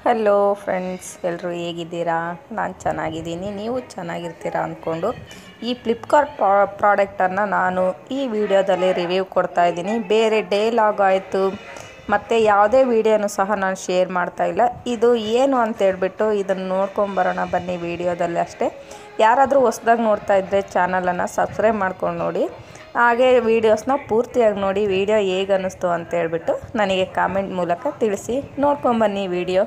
Hello friends ಎಲ್ಲರೂ ಹೇಗಿದ್ದೀರಾ ನಾನು ಚೆನ್ನಾಗಿದ್ದೀನಿ ನೀವು ಚೆನ್ನಾಗಿರ್ತೀರಾ ಅಂದ್ಕೊಂಡು ಈ ಫ್ಲಿಪ್ಕಾರ್ಟ್ ಪ್ರಾಡಕ್ಟನ್ನು ನಾನು ಈ ವಿಡಿಯೋದಲ್ಲಿ ರಿವ್ಯೂ ಕೊಡ್ತಾ ಇದ್ದೀನಿ ಬೇರೆ ಡೇ ಲಾಗ್ ಆಯಿತು ಮತ್ತು ಯಾವುದೇ ವಿಡಿಯೋನು ಸಹ ನಾನು ಶೇರ್ ಮಾಡ್ತಾ ಇಲ್ಲ ಇದು ಏನು ಅಂತ ಹೇಳ್ಬಿಟ್ಟು ಇದನ್ನು ನೋಡ್ಕೊಂಬರೋಣ ಬನ್ನಿ ವಿಡಿಯೋದಲ್ಲಿ ಅಷ್ಟೇ ಯಾರಾದರೂ ಹೊಸ್ದಾಗಿ ನೋಡ್ತಾ ಇದ್ದರೆ ಚಾನಲನ್ನು ಸಬ್ಸ್ಕ್ರೈಬ್ ಮಾಡ್ಕೊಂಡು ನೋಡಿ ಹಾಗೆ ವೀಡಿಯೋಸ್ನ ಪೂರ್ತಿಯಾಗಿ ನೋಡಿ ವಿಡಿಯೋ ಹೇಗೆ ಅನ್ನಿಸ್ತು ಅಂತ ಹೇಳ್ಬಿಟ್ಟು ನನಗೆ ಕಾಮೆಂಟ್ ಮೂಲಕ ತಿಳಿಸಿ ನೋಡ್ಕೊಂಬನ್ನಿ ವಿಡಿಯೋ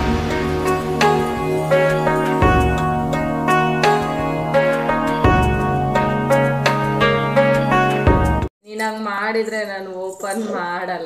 ನೀನ್ ಹಂಗ್ ಮಾಡಿದ್ರೆ ನಾನು ಓಪನ್ ಮಾಡಲ್ಲ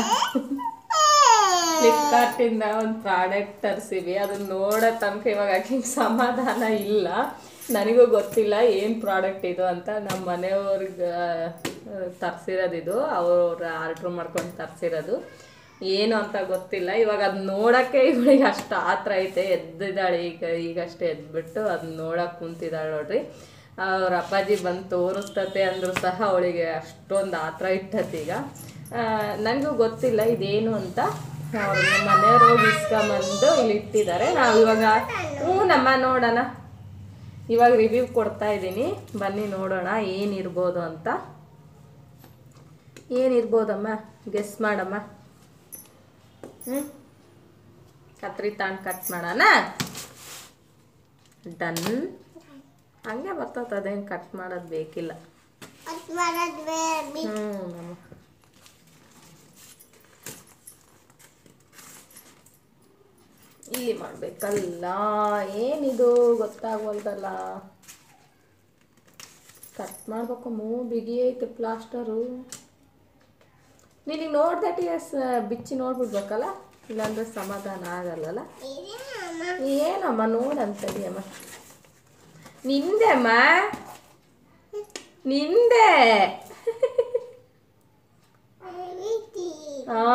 ಫ್ಲಿಪ್ಕಾರ್ಟ್ ಇಂದ ಒಂದು ಪ್ರಾಡಕ್ಟ್ ತರಿಸಿವಿ ಅದನ್ನ ನೋಡೋ ತನಕ ಇವಾಗ ಆಕಿಗೆ ಸಮಾಧಾನ ಇಲ್ಲ ನನಗೂ ಗೊತ್ತಿಲ್ಲ ಏನು ಪ್ರಾಡಕ್ಟ್ ಇದು ಅಂತ ನಮ್ಮ ಮನೆಯವ್ರಿಗೆ ತರಿಸಿರೋದು ಇದು ಅವ್ರು ಆರ್ಡ್ರ್ ಮಾಡ್ಕೊಂಡು ತರಿಸಿರೋದು ಏನು ಅಂತ ಗೊತ್ತಿಲ್ಲ ಇವಾಗ ಅದು ನೋಡೋಕ್ಕೆ ಇವಳಿಗೆ ಅಷ್ಟು ಆತ್ರ ಐತೆ ಎದ್ದಿದ್ದಾಳೆ ಈಗ ಈಗಷ್ಟೇ ಎದ್ಬಿಟ್ಟು ಅದನ್ನ ನೋಡಕ್ಕೆ ಕುಂತಿದ್ದಾಳೆ ನೋಡ್ರಿ ಅವ್ರ ಅಪ್ಪಾಜಿ ಬಂದು ತೋರಿಸ್ತತೆ ಅಂದರೂ ಸಹ ಅವಳಿಗೆ ಅಷ್ಟೊಂದು ಆತ್ರ ಇಟ್ಟತಿ ಈಗ ನನಗೂ ಗೊತ್ತಿಲ್ಲ ಇದೇನು ಅಂತ ಅವ್ರ ಮನೆಯವ್ರು ಹೋಗಿ ಇಸ್ಕೊಂಬಂದು ಇಲ್ಲಿ ಇಟ್ಟಿದ್ದಾರೆ ನಾವು ಇವಾಗ ಹ್ಞೂ ನಮ್ಮ ನೋಡೋಣ ಇವಾಗ ರಿವ್ಯೂ ಕೊಡ್ತಾ ಇದ್ದೀನಿ ಬನ್ನಿ ನೋಡೋಣ ಏನಿರ್ಬೋದು ಅಂತ ಏನಿರ್ಬೋದಮ್ಮ ಗೆಸ್ ಮಾಡಮ್ಮ ಹ್ಞೂ ಕತ್ರಿ ತಾಂಡ್ ಕಟ್ ಮಾಡೋಣ ಡನ್ ಹಂಗೆ ಬರ್ತದೆ ಅದೇನು ಕಟ್ ಮಾಡೋದು ಬೇಕಿಲ್ಲ ಹ್ಞೂ ನಮ್ಮ ಇಲ್ಲಿ ಮಾಡ್ಬೇಕಲ್ಲ ಏನಿದು ಗೊತ್ತಾಗೋಲ್ದಲ್ಲ ಕಟ್ ಮಾಡ್ಬೇಕು ಮೂ ಬಿಗಿ ಐತೆ ಪ್ಲಾಸ್ಟರು ನಿನಗೆ ನೋಡ್ದಟಿ ಬಿಚ್ಚಿ ನೋಡ್ಬಿಡ್ಬೇಕಲ್ಲ ಇಲ್ಲಾಂದ್ರೆ ಸಮಾಧಾನ ಆಗಲ್ಲಲ್ಲ ಏನಮ್ಮ ನೋಡಂತಡಿ ಅಮ್ಮ ನಿಂದೆ ಅಮ್ಮ ನಿಂದೆ ಆ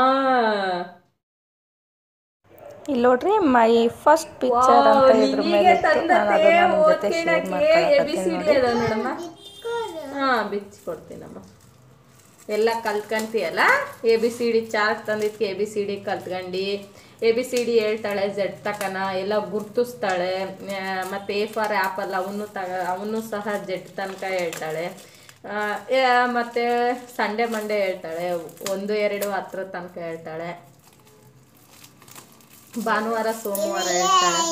ಇಲ್ಲಿ ನೋಡ್ರಿ ಮೈ ಫಸ್ಟ್ ಪಿಕ್ಚರ್ ಅಂತ ಇದ್ರ ಮೇಲೆ ಇತ್ತು. ನಾನು ಅದನ್ನ ನಿಮ್ಮ ಜೊತೆ ಶೇರ್ ಮಾಡ್ಕೊಳಕತ್ತೀನಿ ನೋಡಿ ಹಾ ಬಿಚ್ಚಿ ಕೊಡ್ತೀನಮ್ಮ ಎಲ್ಲ ಕಲ್ತ್ಕೊಂತೀಯಲ್ಲ A B C D chart ತಂದಿದ್ಕೆ ಎ ಬಿ ಸಿ ಡಿ ಕಲ್ತ್ಕೊಂಡು ಎ ಬಿ ಸಿ ಡಿ ಹೇಳ್ತಾಳೆ ಜೆಡ್ ತಕನ ಎಲ್ಲ ಗುರ್ತಿಸ್ತಾಳೆ ಆ, ಮತ್ತೆ ಎ ಫಾರ್ ಆ್ಯಪಲ್ ಅವನು ತಗ ಅವನು ಸಹ ಜೆಡ್ ತನಕ ಹೇಳ್ತಾಳೆ ಆ, ಯಾ- ಮತ್ತೆ ಸಂಡೇ ಮಂಡೇ ಹೇಳ್ತಾಳೆ ಒಂದು ಎರಡು ಹತ್ರ ತನಕ ಹೇಳ್ತಾಳೆ ಭಾನುವಾರ ಸೋಮವಾರ ಹೇಳ್ತಾಳೆ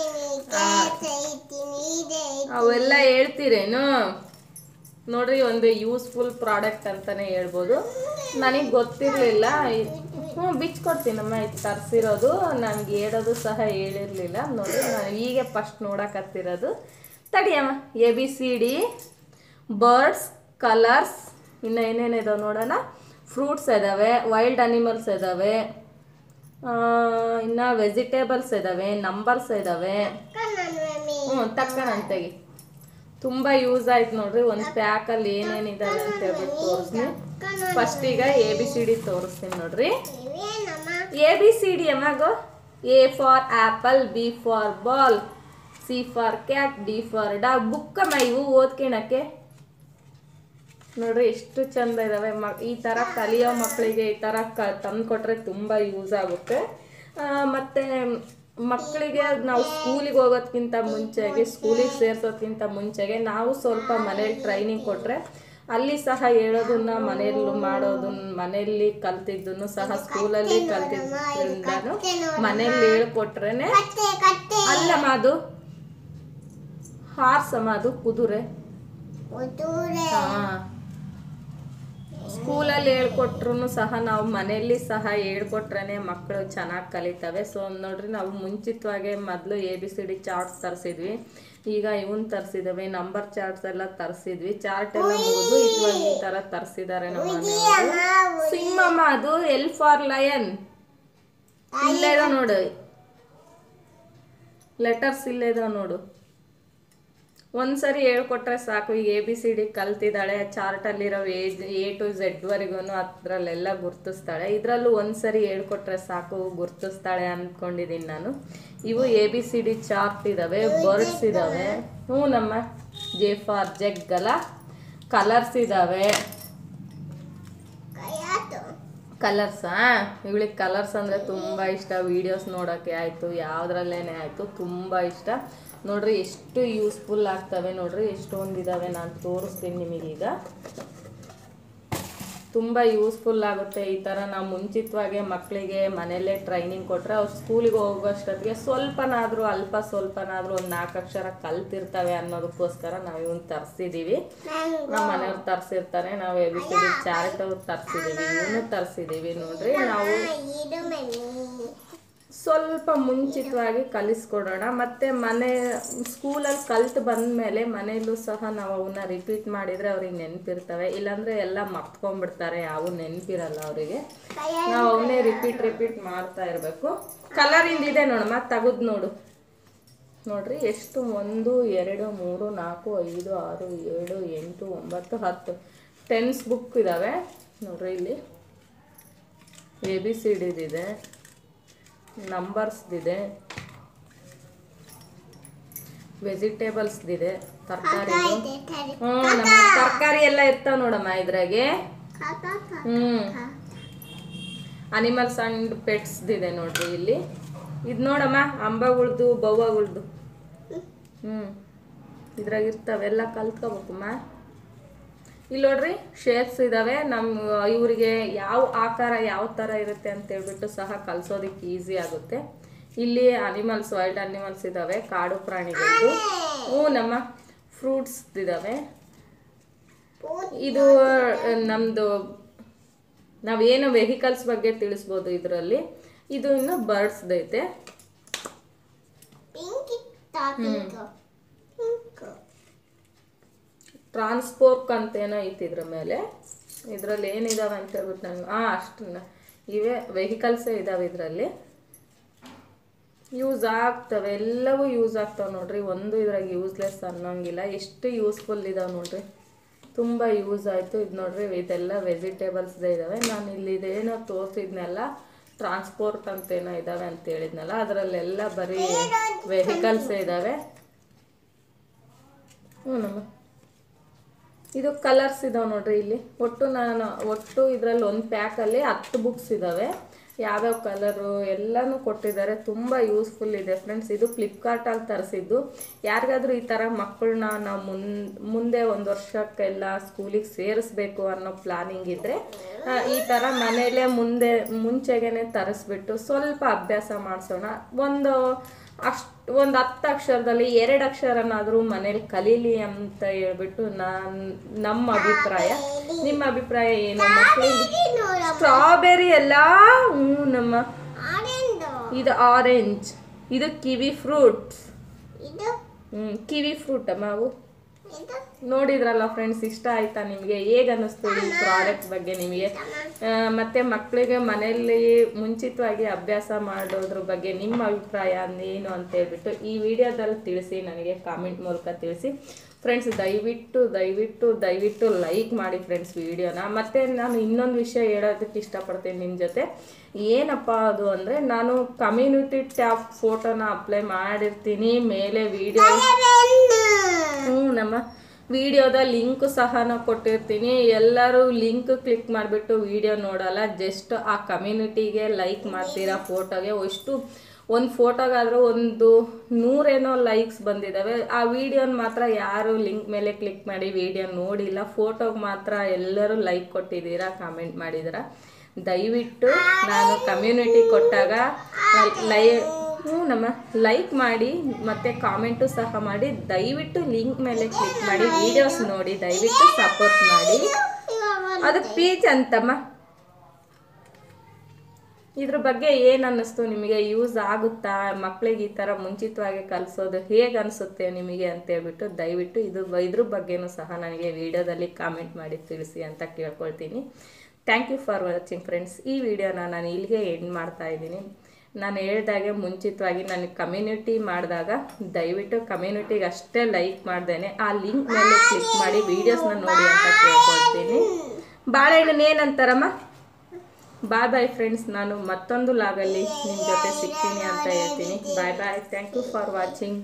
ಅವೆಲ್ಲ ಹೇಳ್ತೀರೇನು ನೋಡ್ರಿ ಒಂದು ಯೂಸ್ಫುಲ್ ಪ್ರಾಡಕ್ಟ್ ಅಂತಾನೆ ಹೇಳ್ಬೋದು ನನಗೆ ಗೊತ್ತಿರಲಿಲ್ಲ ಹ್ಞೂ ಬಿಚ್ಕೊಡ್ತೀನಮ್ಮ ಇದು ತರಿಸಿರೋದು ನನಗೆ ಹೇಳೋದು ಸಹ ಹೇಳಿರಲಿಲ್ಲ ನೋಡ್ರಿ ನಾನು ಹೀಗೆ ಫಸ್ಟ್ ನೋಡಕತ್ತಿರೋದು ತಡಿಯಮ್ಮ A B C D birds colours ಇನ್ನು ಏನೇನಿದಾವೆ ನೋಡೋಣ ಫ್ರೂಟ್ಸ್ ಇದ್ದಾವೆ ವೈಲ್ಡ್ ಅನಿಮಲ್ಸ್ ಇದ್ದಾವೆ ಇನ್ನು ವೆಜಿಟೇಬಲ್ಸ್ ಇದ್ದಾವೆ ನಂಬರ್ಸ್ ಇದ್ದಾವೆ ಹ್ಞೂ ತಕ್ಕನಂತೆಗಿ ತುಂಬ ಯೂಸ್ ಆಯ್ತು ನೋಡ್ರಿ ಒಂದು ಪ್ಯಾಕಲ್ಲಿ ಏನೇನಿದಾವೆ ಅಂತ ಹೇಳ್ಬಿಟ್ಟು ತೋರಿಸ್ತೀನಿ ಫಸ್ಟ್ ಈಗ ಎ ಬಿ ಸಿ ಡಿ ತೋರಿಸ್ತೀನಿ ನೋಡ್ರಿ ಎ ಬಿ ಸಿ ಡಿ ಅಮ್ಮಾಗೋ A for apple B for ball C for cat D for dog ಬುಕ್ಕಮ್ಮ ಇವು ಓದ್ಕೊಳಕ್ಕೆ ನೋಡ್ರಿ ಎಷ್ಟು ಚಂದ ಇದಾವೆ ಮ ಈ ಥರ ಕಲಿಯೋ ಮಕ್ಕಳಿಗೆ ಈ ಥರ ಕ ತಂದು ಕೊಟ್ಟರೆ ತುಂಬ ಯೂಸ್ ಆಗುತ್ತೆ ಆ, ಮತ್ತೆ ಮಕ್ಕಳಿಗೆ ನಾವು ಸ್ಕೂಲಿಗೆ ಹೋಗೋದ್ಕಿಂತ ಮುಂಚೆಗೆ ಸ್ಕೂಲಿಗೆ ಸೇರ್ಸೋದ್ಕಿಂತ ಮುಂಚೆಗೆ ನಾವು ಸ್ವಲ್ಪ ಮನೇಲಿ ಟ್ರೈನಿಂಗ್ ಕೊಟ್ಟರೆ ಅಲ್ಲಿ ಸಹ ಹೇಳೋದನ್ನ ಮನೆಯಲ್ಲಿ ಮಾಡೋದನ್ನ ಮನೆಯಲ್ಲಿ ಕಲ್ತಿದ್ದನ್ನು ಸಹ ಸ್ಕೂಲಲ್ಲಿ ಕಲ್ತಿದ್ದರಿಂದನು ಮನೆಯಲ್ಲಿ ಹೇಳ್ಕೊಟ್ರೇನೆ ಅಲ್ಲಮ್ಮ ಅದು ಹಾರ್ಸಮ್ಮ ಅದು ಕುದುರೆ ಹಾ ಸ್ಕೂಲಲ್ಲಿ ಹೇಳ್ಕೊಟ್ರು ಸಹ ನಾವು ಮನೆಯಲ್ಲಿ ಸಹ ಹೇಳ್ಕೊಟ್ರೆ ಮಕ್ಕಳು ಚೆನ್ನಾಗಿ ಕಲಿತವೆ ಸೊ ನೋಡ್ರಿ ನಾವು ಮುಂಚಿತವಾಗಿ ಮೊದಲು A B C D charts ತರಿಸಿದ್ವಿ ಈಗ ಇವನ್ ತರಿಸಿದವೆ ನಂಬರ್ ಚಾರ್ಟ್ಸ್ ಎಲ್ಲ ತರಿಸಿದ್ವಿ ಚಾರ್ಟ್ ಎಲ್ಲ ಮುಗಿದು ಇವಾಗ ಈ ಥರ ತರಿಸಿದ್ದಾರೆ ನಮ್ಮ ಮನೆಯವರು ಸಿಂಹಮ್ಮ ಅದು ಎಲ್ ಫಾರ್ ಲಯನ್ ಇಲ್ಲೇ ಇದಾವ್ ನೋಡು ಲೆಟರ್ಸ್ ಇಲ್ಲೇ ಇದಾವ್ ನೋಡು ಒಂದ್ಸರಿ ಹೇಳ್ಕೊಟ್ರೆ ಸಾಕು ಈಗ ಎ ಬಿ ಸಿ ಡಿ ಕಲ್ತಿದ್ದಾಳೆ ಚಾರ್ಟಲ್ಲಿರೋ ಎ ಎ ಟು ಝೆಡ್ವರೆಗೂ ಅದರಲ್ಲೆಲ್ಲ ಗುರ್ತಿಸ್ತಾಳೆ ಇದರಲ್ಲೂ ಒಂದ್ಸರಿ ಹೇಳ್ಕೊಟ್ರೆ ಸಾಕು ಗುರ್ತಿಸ್ತಾಳೆ ಅಂದ್ಕೊಂಡಿದ್ದೀನಿ ನಾನು ಇವು A B C D chart ಇದ್ದಾವೆ ಬರ್ಡ್ಸ್ ಇದ್ದಾವೆ ಹ್ಞೂ ನಮ್ಮ ಜೆ ಫಾರ್ ಜಗ್ಗಲ ಕಲರ್ಸ್ ಇದ್ದಾವೆ ಕಲರ್ಸಾ ಇವಳಿಗೆ ಕಲರ್ಸ್ ಅಂದರೆ ತುಂಬ ಇಷ್ಟ ವೀಡಿಯೋಸ್ ನೋಡೋಕ್ಕೆ ಆಯಿತು ಯಾವುದ್ರಲ್ಲೇನೆ ಆಯಿತು ತುಂಬ ಇಷ್ಟ ನೋಡ್ರಿ ಎಷ್ಟು ಯೂಸ್ಫುಲ್ ಆಗ್ತವೆ ನೋಡ್ರಿ ಎಷ್ಟೊಂದು ಇದ್ದಾವೆ ನಾನು ತೋರಿಸ್ತೀನಿ ನಿಮಗೀಗ ತುಂಬ ಯೂಸ್ಫುಲ್ ಆಗುತ್ತೆ ಈ ಥರ ನಾವು ಮುಂಚಿತವಾಗಿ ಮಕ್ಕಳಿಗೆ ಮನೆಯಲ್ಲೇ ಟ್ರೈನಿಂಗ್ ಕೊಟ್ಟರೆ ಅವ್ರು ಸ್ಕೂಲಿಗೆ ಹೋಗೋಷ್ಟೊತ್ತಿಗೆ ಸ್ವಲ್ಪನಾದರೂ ಅಲ್ಪ ಸ್ವಲ್ಪನಾದರೂ ಒಂದು ನಾಲ್ಕು ಅಕ್ಷರ ಕಲ್ತಿರ್ತವೆ ಅನ್ನೋದಕ್ಕೋಸ್ಕರ ನಾವು ಇವನ್ನ ತರಿಸಿದ್ದೀವಿ ನಮ್ಮ ಮನೆಯವ್ರು ತರಿಸಿರ್ತಾರೆ ನಾವು A B C D chart ಅವ್ರು ತರಿಸಿದ್ದೀವಿ ಇವನು ತರಿಸಿದ್ದೀವಿ ನೋಡ್ರಿ ನಾವು ಸ್ವಲ್ಪ ಮುಂಚಿತವಾಗಿ ಕಲಿಸ್ಕೊಡೋಣ ಮತ್ತೆ ಮನೆ ಸ್ಕೂಲಲ್ಲಿ ಕಲ್ತು ಬಂದಮೇಲೆ ಮನೆಯಲ್ಲೂ ಸಹ ನಾವು ಅವನ್ನ ರಿಪೀಟ್ ಮಾಡಿದರೆ ಅವ್ರಿಗೆ ನೆನಪಿರ್ತವೆ ಇಲ್ಲಾಂದರೆ ಎಲ್ಲ ಮರ್ತ್ಕೊಂಡ್ಬಿಡ್ತಾರೆ ಯಾವ ನೆನಪಿರಲ್ಲ ಅವರಿಗೆ ನಾವು ಅವನ್ನೇ ರಿಪೀಟ್ ರಿಪೀಟ್ ಮಾಡ್ತಾ ಇರಬೇಕು ಕಲರಿಂದ ಇದೆ ನೋಡಮ್ಮ ತೆಗೆದು ನೋಡು ನೋಡ್ರಿ ಎಷ್ಟು ಒಂದು ಎರಡು ಮೂರು ನಾಲ್ಕು ಐದು ಆರು ಏಳು ಎಂಟು ಒಂಬತ್ತು ಹತ್ತು ಟೆನ್ಸ್ ಬುಕ್ ಇದ್ದಾವೆ ನೋಡ್ರಿ ಇಲ್ಲಿ ಎ ಬಿ ಸಿ ಡಿದಿದೆ ನಂಬರ್ಸ್ದಿದೆ ವೆಜಿಟೇಬಲ್ಸ್ದಿದೆ ತರಕಾರಿ ಹ್ಞೂ ನಮ್ಮ ತರಕಾರಿ ಎಲ್ಲ ಇರ್ತಾವ ನೋಡಮ್ಮ ಇದ್ರಾಗೆ ಹ್ಮ್ ಅನಿಮಲ್ಸ್ ಅಂಡ್ ಪೆಟ್ಸ್ದಿದೆ ನೋಡ್ರಿ ಇಲ್ಲಿ ಇದು ನೋಡಮ್ಮ ಅಂಬಗಳ್ದು ಬವ್ವಗಳ್ದು ಹ್ಞೂ ಇದ್ರಾಗ ಇರ್ತಾವೆಲ್ಲ ಕಲ್ತ್ಕೋಬೇಕಮ್ಮ ಇಲ್ಲಿ ನೋಡ್ರಿ ಶೇಪ್ಸ್ ಇದಾವೆ ನಮ್ಮ ಇವರಿಗೆ ಯಾವ ಆಕಾರ ಯಾವ ಥರ ಇರುತ್ತೆ ಅಂತ ಹೇಳ್ಬಿಟ್ಟು ಸಹ ಕಲಿಸೋದಕ್ಕೆ ಈಸಿ ಆಗುತ್ತೆ ಇಲ್ಲಿ ಅನಿಮಲ್ಸ್ ವೈಲ್ಡ್ ಅನಿಮಲ್ಸ್ ಇದಾವೆ ಕಾಡು ಪ್ರಾಣಿಗಳದ್ದು ಹ್ಞೂ ನಮ್ಮ ಫ್ರೂಟ್ಸ್ ಇದಾವೆ ಇದು ನಮ್ಮದು ನಾವೇನು ವೆಹಿಕಲ್ಸ್ ಬಗ್ಗೆ ತಿಳಿಸ್ಬೋದು ಇದರಲ್ಲಿ ಇದು ಇನ್ನು ಬರ್ಡ್ಸ್ ಐತೆ ಟ್ರಾನ್ಸ್ಪೋರ್ಕ್ ಅಂತ ಏನೋ ಐತಿ ಇದ್ರ ಮೇಲೆ ಇದರಲ್ಲಿ ಏನಿದಾವೆ ಅಂತ ಹೇಳ್ಬಿಟ್ಟು ನಂಗೆ ಹಾಂ ಅಷ್ಟು ಇವೇ ವೆಹಿಕಲ್ಸೇ ಇದಾವೆ ಇದರಲ್ಲಿ ಯೂಸ್ ಆಗ್ತವೆ ಎಲ್ಲವೂ ಯೂಸ್ ಆಗ್ತಾವೆ ನೋಡ್ರಿ ಒಂದು ಇದ್ರಾಗ ಯೂಸ್ಲೆಸ್ ಅನ್ನೋಂಗಿಲ್ಲ ಎಷ್ಟು ಯೂಸ್ಫುಲ್ ಇದಾವೆ ನೋಡ್ರಿ ತುಂಬ ಯೂಸ್ ಆಯಿತು ಇದು ನೋಡ್ರಿ ಇದೆಲ್ಲ ವೆಜಿಟೇಬಲ್ಸ್ದೇ ಇದ್ದಾವೆ ನಾನು ಇಲ್ಲಿ ಇದೇನೋ ತೋರಿಸಿದ್ನೆಲ್ಲ ಟ್ರಾನ್ಸ್ಪೋರ್ಟ್ ಅಂತ ಏನೋ ಇದ್ದಾವೆ ಅಂತ ಹೇಳಿದ್ನಲ್ಲ ಅದರಲ್ಲೆಲ್ಲ ಬರೀ ವೆಹಿಕಲ್ಸೇ ಇದ್ದಾವೆ ಹ್ಞೂ ನಮ್ಮ ಇದು ಕಲರ್ಸ್ ಇದಾವೆ ನೋಡ್ರಿ ಇಲ್ಲಿ ಒಟ್ಟು ನಾನು ಒಟ್ಟು ಇದರಲ್ಲಿ ಒಂದು ಪ್ಯಾಕಲ್ಲಿ ಹತ್ತು ಬುಕ್ಸ್ ಇದ್ದಾವೆ ಯಾವ್ಯಾವ ಕಲರು ಎಲ್ಲನೂ ಕೊಟ್ಟಿದ್ದಾರೆ ತುಂಬ ಯೂಸ್ಫುಲ್ ಇದೆ ಫ್ರೆಂಡ್ಸ್ ಇದು ಫ್ಲಿಪ್ಕಾರ್ಟಲ್ಲಿ ತರಿಸಿದ್ದು ಯಾರಿಗಾದ್ರೂ ಈ ಥರ ಮಕ್ಕಳನ್ನ ನಾವು ಮುನ್ ಮುಂದೆ ಒಂದು ವರ್ಷಕ್ಕೆಲ್ಲ ಸ್ಕೂಲಿಗೆ ಸೇರಿಸ್ಬೇಕು ಅನ್ನೋ ಪ್ಲಾನಿಂಗ್ ಇದ್ದರೆ ಈ ಥರ ಮನೇಲೇ ಮುಂದೆ ಮುಂಚೆಗೇನೆ ತರಿಸ್ಬಿಟ್ಟು ಸ್ವಲ್ಪ ಅಭ್ಯಾಸ ಮಾಡಿಸೋಣ ಒಂದು ಅಷ್ಟು ಒಂದು ಹತ್ತು ಅಕ್ಷರದಲ್ಲಿ ಎರಡು ಅಕ್ಷರನಾದರೂ ಮನೇಲಿ ಕಲೀಲಿ ಅಂತ ಹೇಳ್ಬಿಟ್ಟು ನಾನು ನಮ್ಮ ಅಭಿಪ್ರಾಯ ನಿಮ್ಮ ಅಭಿಪ್ರಾಯ ಏನು ಮಕ್ಕಳಿಗೆ ಸ್ಟ್ರಾಬೆರಿ ಎಲ್ಲ ಹ್ಞೂ ನಮ್ಮ ಇದು ಆರೆಂಜ್ ಇದು ಕಿವಿ ಫ್ರೂಟ್ಸ್ ಹ್ಞೂ ಕಿವಿ ಫ್ರೂಟ್ ಅಮ್ಮ ಅವು ನೋಡಿದ್ರಲ್ಲ ಫ್ರೆಂಡ್ಸ್ ಇಷ್ಟ ಆಯ್ತಾ ನಿಮಗೆ ಹೇಗೆ ಅನ್ನಿಸ್ತು ಈ ಪ್ರಾಡಕ್ಟ್ ಬಗ್ಗೆ ನಿಮಗೆ ಆ, ಮತ್ತೆ ಮಕ್ಕಳಿಗೆ ಮನೆಯಲ್ಲಿ ಮುಂಚಿತವಾಗಿ ಅಭ್ಯಾಸ ಮಾಡೋದ್ರ ಬಗ್ಗೆ ನಿಮ್ಮ ಅಭಿಪ್ರಾಯ ಏನು ಅಂತ ಹೇಳ್ಬಿಟ್ಟು ಈ ವಿಡಿಯೋದಲ್ಲಿ ತಿಳಿಸಿ ನನಗೆ ಕಾಮೆಂಟ್ ಮೂಲಕ ತಿಳಿಸಿ ಫ್ರೆಂಡ್ಸ್ ದಯವಿಟ್ಟು ದಯವಿಟ್ಟು ದಯವಿಟ್ಟು ಲೈಕ್ ಮಾಡಿ ಫ್ರೆಂಡ್ಸ್ ವಿಡಿಯೋನ ಮತ್ತು ನಾನು ಇನ್ನೊಂದು ವಿಷಯ ಹೇಳೋದಕ್ಕೆ ಇಷ್ಟಪಡ್ತೀನಿ ನಿಮ್ಮ ಜೊತೆ ಏನಪ್ಪ ಅದು ಅಂದರೆ ನಾನು ಕಮ್ಯುನಿಟಿ ಟ್ಯಾಬ್ ಫೋಟೋನ ಅಪ್ಲೈ ಮಾಡಿರ್ತೀನಿ ಮೇಲೆ ವಿಡಿಯೋ ಹ್ಞೂ ನಮ್ಮ ವಿಡಿಯೋದ ಲಿಂಕ್ ಸಹ ನಾವು ಕೊಟ್ಟಿರ್ತೀನಿ ಎಲ್ಲರೂ ಲಿಂಕ್ ಕ್ಲಿಕ್ ಮಾಡಿಬಿಟ್ಟು ವಿಡಿಯೋ ನೋಡಲ್ಲ ಜಸ್ಟ್ ಆ ಕಮ್ಯುನಿಟಿಗೆ ಲೈಕ್ ಮಾಡ್ತೀರಾ ಫೋಟೋಗೆ ಎಷ್ಟು ಒಂದು ಫೋಟೋಗಾದರೂ ಒಂದು ನೂರೇನೋ ಲೈಕ್ಸ್ ಬಂದಿದ್ದಾವೆ ಆ ವಿಡಿಯೋನ ಮಾತ್ರ ಯಾರು ಲಿಂಕ್ ಮೇಲೆ ಕ್ಲಿಕ್ ಮಾಡಿ ವಿಡಿಯೋ ನೋಡಿಲ್ಲ ಫೋಟೋಗೆ ಮಾತ್ರ ಎಲ್ಲರೂ ಲೈಕ್ ಕೊಟ್ಟಿದ್ದೀರಾ ಕಾಮೆಂಟ್ ಮಾಡಿದ್ದೀರಾ ದಯವಿಟ್ಟು ನಾನು ಕಮ್ಯುನಿಟಿ ಕೊಟ್ಟಾಗ ಲೈ ಹ್ಞೂ ನಮ್ಮ ಲೈಕ್ ಮಾಡಿ ಮತ್ತು ಕಾಮೆಂಟು ಸಹ ಮಾಡಿ ದಯವಿಟ್ಟು ಲಿಂಕ್ ಮೇಲೆ ಕ್ಲಿಕ್ ಮಾಡಿ ವಿಡಿಯೋಸ್ ನೋಡಿ ದಯವಿಟ್ಟು ಸಪೋರ್ಟ್ ಮಾಡಿ ಅದು ಪೀಚ್ ಅಂತಮ್ಮ ಇದ್ರ ಬಗ್ಗೆ ಏನು ಅನ್ನಿಸ್ತು ನಿಮಗೆ ಯೂಸ್ ಆಗುತ್ತಾ ಮಕ್ಕಳಿಗೆ ಈ ಥರ ಮುಂಚಿತವಾಗಿ ಕಲಿಸೋದು ಹೇಗೆ ಅನಿಸುತ್ತೆ ನಿಮಗೆ ಅಂತೇಳ್ಬಿಟ್ಟು ದಯವಿಟ್ಟು ಇದು ಇದ್ರ ಬಗ್ಗೆನೂ ಸಹ ನನಗೆ ವಿಡಿಯೋದಲ್ಲಿ ಕಾಮೆಂಟ್ ಮಾಡಿ ತಿಳಿಸಿ ಅಂತ ಕೇಳ್ಕೊಳ್ತೀನಿ thank you for watching friends ಈ ವಿಡಿಯೋನ ನಾನು ಇಲ್ಲಿಗೆ ಎಂಡ್ ಮಾಡ್ತಾ ಇದ್ದೀನಿ ನಾನು ಹೇಳ್ದಾಗೆ ಮುಂಚಿತವಾಗಿ ನನಗೆ ಕಮ್ಯುನಿಟಿ ಮಾಡಿದಾಗ ದಯವಿಟ್ಟು ಕಮ್ಯುನಿಟಿಗೆ ಅಷ್ಟೇ ಲೈಕ್ ಮಾಡ್ದೇನೆ ಆ ಲಿಂಕ್ ಮೇಲೆ ಕ್ಲಿಕ್ ಮಾಡಿ ವೀಡಿಯೋಸ್ನ ನೋಡಿ ಅಂತ ಕೇಳ್ಕೊಳ್ತೀನಿ ಬಾಳೆಹಣ್ಣು ಏನಂತಾರಮ್ಮ ಬಾಯ್ ಬಾಯ್ ಫ್ರೆಂಡ್ಸ್ ನಾನು ಮತ್ತೊಂದು ಲಾಗಲ್ಲಿ ನಿಮ್ಮ ಜೊತೆ ಸಿಗ್ತೀನಿ ಅಂತ ಹೇಳ್ತೀನಿ bye bye thank you for watching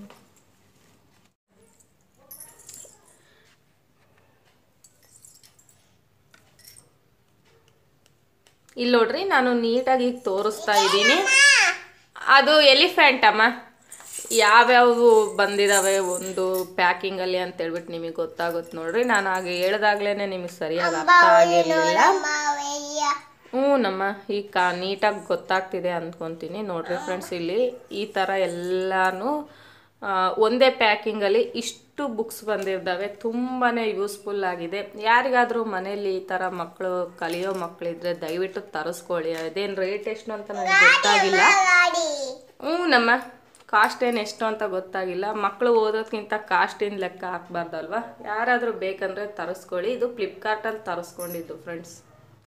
ಇಲ್ಲಿ ನೋಡ್ರಿ ನಾನು ನೀಟಾಗಿ ಈಗ ತೋರಿಸ್ತಾ ಇದ್ದೀನಿ ಅದು ಎಲಿಫೆಂಟ್ ಅಮ್ಮ ಯಾವ್ಯಾವು ಬಂದಿದಾವೆ ಒಂದು ಪ್ಯಾಕಿಂಗಲ್ಲಿ ಅಂತ ಹೇಳ್ಬಿಟ್ಟು ನಿಮಗೆ ಗೊತ್ತಾಗುತ್ತೆ ನೋಡ್ರಿ ನಾನು ಆಗ ಹೇಳ್ದಾಗ್ಲೇ ನಿಮಗೆ ಸರಿಯಾಗಿ ಅರ್ಥ ಆಗಿರಲಿಲ್ಲ ಹ್ಞೂ ನಮ್ಮ ಈಗ ಕಾ ನೀಟಾಗಿ ಗೊತ್ತಾಗ್ತಿದೆ ಅಂದ್ಕೊತೀನಿ ನೋಡ್ರಿ ಫ್ರೆಂಡ್ಸ್ ಇಲ್ಲಿ ಈ ಥರ ಎಲ್ಲಾನು ಆ, ಒಂದೇ ಪ್ಯಾಕಿಂಗಲ್ಲಿ ಇಷ್ಟು ಬುಕ್ಸ್ ಬಂದಿದ್ದಾವೆ ತುಂಬಾ ಯೂಸ್ಫುಲ್ ಆಗಿದೆ ಯಾರಿಗಾದರೂ ಮನೇಲಿ ಈ ಥರ ಮಕ್ಕಳು ಕಲಿಯೋ ಮಕ್ಕಳಿದ್ರೆ ದಯವಿಟ್ಟು ತರಿಸ್ಕೊಳ್ಳಿ ಅದೇನು ರೇಟ್ ಎಷ್ಟು ಅಂತ ನನಗೆ ಗೊತ್ತಾಗಿಲ್ಲ ಹ್ಞೂ ನಮ್ಮ ಕಾಸ್ಟ್ ಏನು ಎಷ್ಟು ಅಂತ ಗೊತ್ತಾಗಿಲ್ಲ ಮಕ್ಕಳು ಓದೋದ್ಕಿಂತ ಕಾಸ್ಟಿನ ಲೆಕ್ಕ ಹಾಕ್ಬಾರ್ದಲ್ವಾ ಯಾರಾದರೂ ಬೇಕಂದರೆ ತರಿಸ್ಕೊಳ್ಳಿ ಇದು ಫ್ಲಿಪ್ಕಾರ್ಟಲ್ಲಿ ತರಿಸ್ಕೊಂಡಿದ್ದು ಫ್ರೆಂಡ್ಸ್